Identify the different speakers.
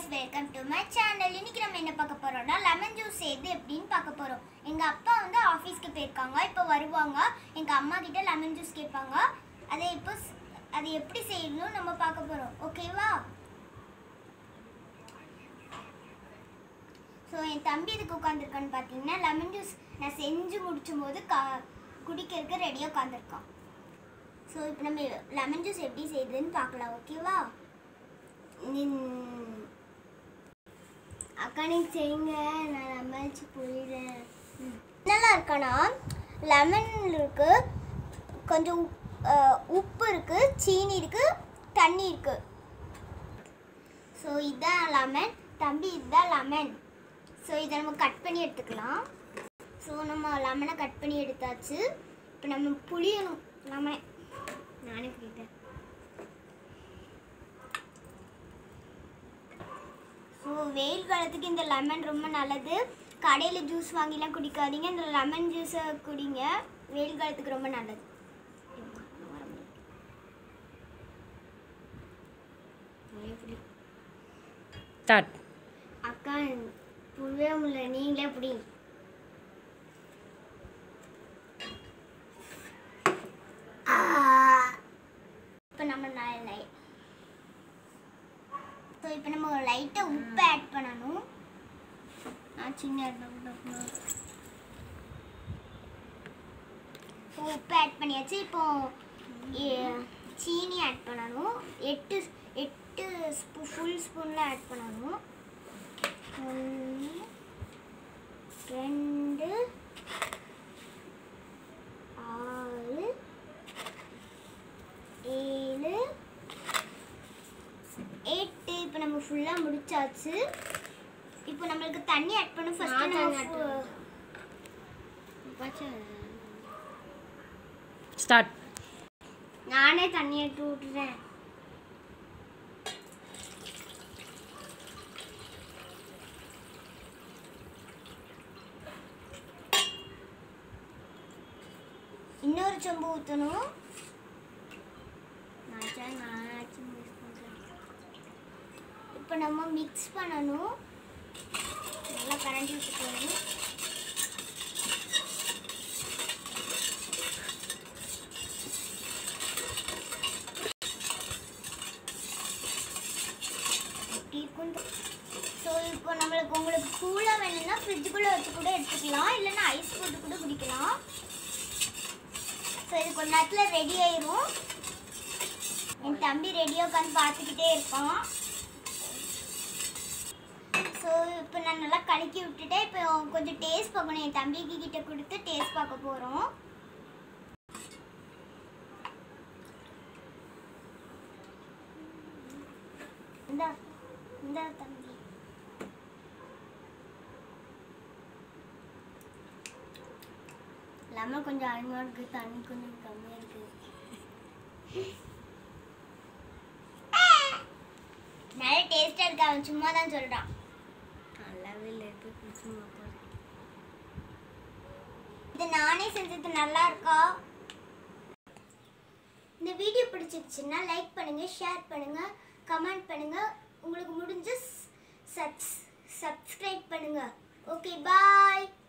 Speaker 1: guys welcome to my channel இன்னைக்கு நம்ம என்ன பார்க்க போறோம்னா லெமன் ஜூஸ் செய்து எப்படின்னு பார்க்க போறோம் எங்க அப்பா வந்து ஆஃபீஸ்க்கு போயிருக்காங்க இப்போ வருவாங்க எங்க அம்மா கிட்ட லெமன் ஜூஸ் கேட்பாங்க அதை இப்போ ஸ்- அது எப்படி செய்யணும் நம்ம பார்க்க போறோம் ஓகேவா ஸோ என் தம்பி இதுக்கு உட்காந்துருக்கான்னு பார்த்தீங்கன்னா லெமன் ஜூஸ் நான் செஞ்சு முடிச்சும் போது கா குடிக்கிறதுக்கு ரெடியாக உட்காந்துருக்கான் ஸோ இப்போ நம்ம லெமன் ஜூஸ் எப்படி செய்யுதுன்னு பார்க்கலாம் ஓகேவா நின்- அக்கா நீங்க செய்யுங்க நான் லெமன் புரியுறேன் நல்லா இருக்கானா லெமன் இருக்கு கொஞ்சம் உப்- அஹ், உப்பு இருக்கு சீனி இருக்கு தண்ணி இருக்கு ஸோ இதுதான் லெமன் தம்பி இதுதான் லெமன் ஸோ இதை நம்ம கட் பண்ணி எடுத்துக்கலாம் ஸோ நம்ம லெமனை கட் பண்ணி எடுத்தாச்சு இப்போ நம்ம புளியணும் லெமன் நானே புளிட்டேன் ஸோ வெயில் காலத்துக்கு இந்த லெமன் ரொம்ப நல்லது கடையில் ஜூஸ் வாங்கிலாம் குடிக்காதீங்க இந்த லெமன் ஜூஸை குடிங்க வெயில் காலத்துக்கு ரொம்ப நல்லது
Speaker 2: ஸ்டார்ட்
Speaker 1: அக்கா புரியவே முடியல நீங்களே புடி இப்போ நம்ம லை ஸோ இப்போ நம்ம லைட்டாக உப்பு ஆட் பண்ணணும் நான் சின்ன ஸோ உப்பு ஆட் பண்ணியாச்சு இப்போ எ- சீனி ஆட் பண்ணணும் எட்டு எட்டு ஸ்பூ ஃபுல் ஸ்பூனில் ஆட் பண்ணணும் ஒன்று ரெண்டு ஆறு ஏழு எட்டு இப்போ நம்ம ஃபுல்லாக முடிச்சாச்சு இப்போ நம்மளுக்கு தண்ணி ஆட் பண்ண
Speaker 2: நான் தண்ணி add
Speaker 1: ஃபஸ்ட்டு
Speaker 2: ஸ்டார்ட்
Speaker 1: நானே தண்ணி எடுத்து விட்டுறேன் இன்னொரு சொம்பு ஊற்றணும் இப்போ நம்ம மிக்ஸ் பண்ணணும் நல்லா கரண்டி விட்டுக்கணும் இப்படி இருக்கும் ஸோ இப்போ நம்மளுக்கு உங்களுக்கு கூலாக வேணும்னா ஃப்ரிட்ஜுக்குள்ளே வச்சு கூட எடுத்துக்கலாம் இல்லைன்னா ஐஸ் போட்டு கூட குடிக்கலாம் ஸோ இது கொஞ்ச நேரத்தில் ரெடி ஆயிரும் என் தம்பி ரெடியாக உட்காந்து பார்த்துக்கிட்டே இருப்பான் ஸோ இப்போ நான் நல்லா கலக்கி விட்டுட்டேன் இப்போ கொஞ்சம் டேஸ்ட் பார்க்கணும் என் தம்பிக்கு கிட்ட கொடுத்து டேஸ்ட் பார்க்க போகிறோம் இந்தா இந்தா தம்பி லெமன் கொஞ்சம் அருமையாக இருக்கு தண்ணி கொஞ்சம் கம்மியாக இருக்கு நல்ல டேஸ்டாக இருக்கு அவன் சும்மா தான் சொல்கிறான்
Speaker 2: நல்லாவே இல்லை குடிச்சு
Speaker 1: இது நானே செஞ்சது நல்லா இருக்கா இந்த வீடியோ பிடிச்சிருச்சுன்னா லைக் பண்ணுங்க ஷேர் பண்ணுங்க கமெண்ட் பண்ணுங்க உங்களுக்கு முடிஞ்ச சப்ஸ்கிரைப் பண்ணுங்க ஓகே பாய்